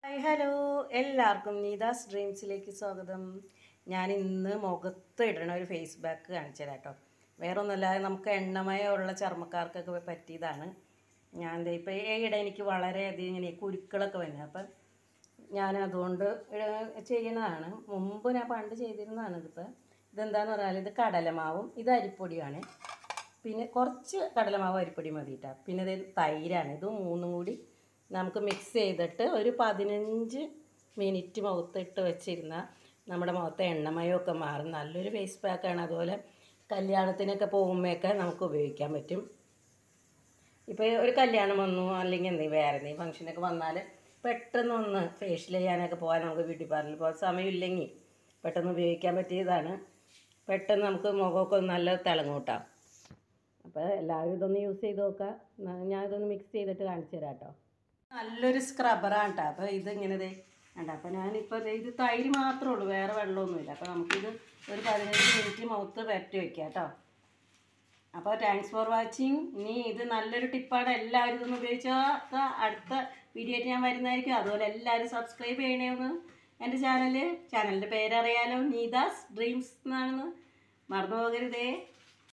hi hello എല്ലാവർക്കും നീതാസ് ഡ്രീംസിലേക്ക് സ്വാഗതം ഞാൻ ഇന്ന് മുഖത്ത് ഇടണ ഒരു ഫേസ് പാക്ക് കാണിച്ചു തരാം കേട്ടോ വേറെ ഒന്നുമല്ല നമുക്ക് എണ്ണമയമുള്ള ചർമ്മക്കാർക്കൊക്കെ പറ്റിയതാണ് ഞാൻ ദേ ഇപ്പോൾ ഈയിടെ എനിക്ക് വളരെയധികം ഇങ്ങനെ കുരുക്കളൊക്കെ വന്നു അപ്പം ഞാൻ അതുകൊണ്ട് ഏഹ് ചെയ്യണതാണ് മുമ്പ് ഞാൻ പണ്ട് ചെയ്തിരുന്നതാണ് ഇതിപ്പോൾ ഇതെന്താന്ന് പറഞ്ഞാൽ ഇത് കടലമാവും ഇത് അരിപ്പൊടിയാണ് പിന്നെ കുറച്ച് കടലമാവ് അരിപ്പൊടി മതി കേട്ടോ പിന്നെ ഇത് തൈരാണ് ഇത് മൂന്നും കൂടി നമുക്ക് മിക്സ് ചെയ്തിട്ട് ഒരു പതിനഞ്ച് മിനിറ്റ് മുഖത്തിട്ട് വെച്ചിരുന്ന നമ്മുടെ മുഖത്തെ എണ്ണമയമൊക്കെ മാറും നല്ലൊരു ഫേസ് പാക്കാണ് അതുപോലെ കല്യാണത്തിനൊക്കെ പോകുമ്പോഴൊക്കെ നമുക്ക് ഉപയോഗിക്കാൻ പറ്റും ഇപ്പോൾ ഒരു കല്യാണം വന്നു അല്ലെങ്കിൽ എന്തെങ്കിലും വേറെ എന്തെങ്കിലും ഫംഗ്ഷനൊക്കെ വന്നാൽ പെട്ടെന്ന് ഒന്ന് ഫേഷ്യൽ ചെയ്യാനൊക്കെ പോകാൻ നമുക്ക് ബ്യൂട്ടി പാർലറിൽ പോകാൻ സമയമില്ലെങ്കിൽ പെട്ടെന്ന് ഉപയോഗിക്കാൻ പറ്റിയതാണ് പെട്ടെന്ന് നമുക്ക് മുഖമൊക്കെ ഒന്ന് നല്ല തിളങ്ങൂട്ടാം അപ്പോൾ എല്ലാവരും ഇതൊന്ന് യൂസ് ചെയ്ത് നോക്കുക ന- ഞാൻ ഇതൊന്ന് മിക്സ് ചെയ്തിട്ട് കാണിച്ചു തരാം കേട്ടോ നല്ലൊരു സ്ക്രബറാണ് കേട്ടോ അപ്പോൾ ഇതിങ്ങനെ ദേ വേണ്ട അപ്പോൾ ഞാനിപ്പോൾ ദേ ഇത് തൈര് മാത്രമേ ഉള്ളൂ വേറെ വെള്ളമൊന്നുമില്ല അപ്പോൾ നമുക്കിത് ഒരു പതിനഞ്ച് മിനിറ്റ് മുഖത്ത് പരട്ടി വയ്ക്കാം കേട്ടോ അപ്പോൾ താങ്ക്സ് ഫോർ വാച്ചിങ് ഇനി ഇത് നല്ലൊരു ടിപ്പാണ് എല്ലാവരും ഇതൊന്ന് ഉപയോഗിച്ചാൽ അടുത്ത വീഡിയോ ആയിട്ട് ഞാൻ വരുന്നതായിരിക്കും അതുപോലെ എല്ലാവരും സബ്സ്ക്രൈബ് ചെയ്യണേ ഒന്ന് എൻ്റെ ചാനൽ ചാനലിൻ്റെ പേരറിയാലോ നീതാസ് ഡ്രീംസ് എന്നാണെന്ന് മറന്നു പോകരുതേ